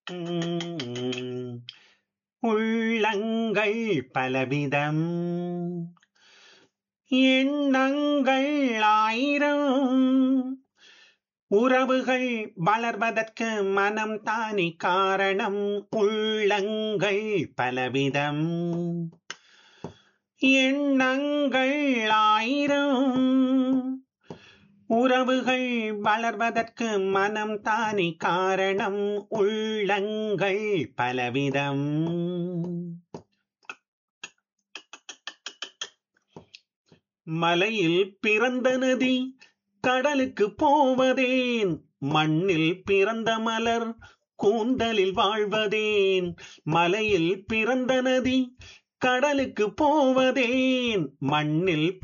உம், உள்ளங்கள் பலவிதம் எண்ணங்கள் ஆயிரம் உறவுகள் வளர்வதற்கு மனம் தானே காரணம் உள்ளங்கள் பலவிதம் எண்ணங்கள் ஆயிரம் உறவுகள் வளர்வதற்கு மனம் தானே காரணம் உள்ளங்கள் பலவிதம் மலையில் பிறந்த நதி கடலுக்கு போவதேன் மண்ணில் பிறந்த மலர் கூந்தலில் வாழ்வதேன் மலையில் பிறந்த நதி கடலுக்கு போவதேன் மண்ணில்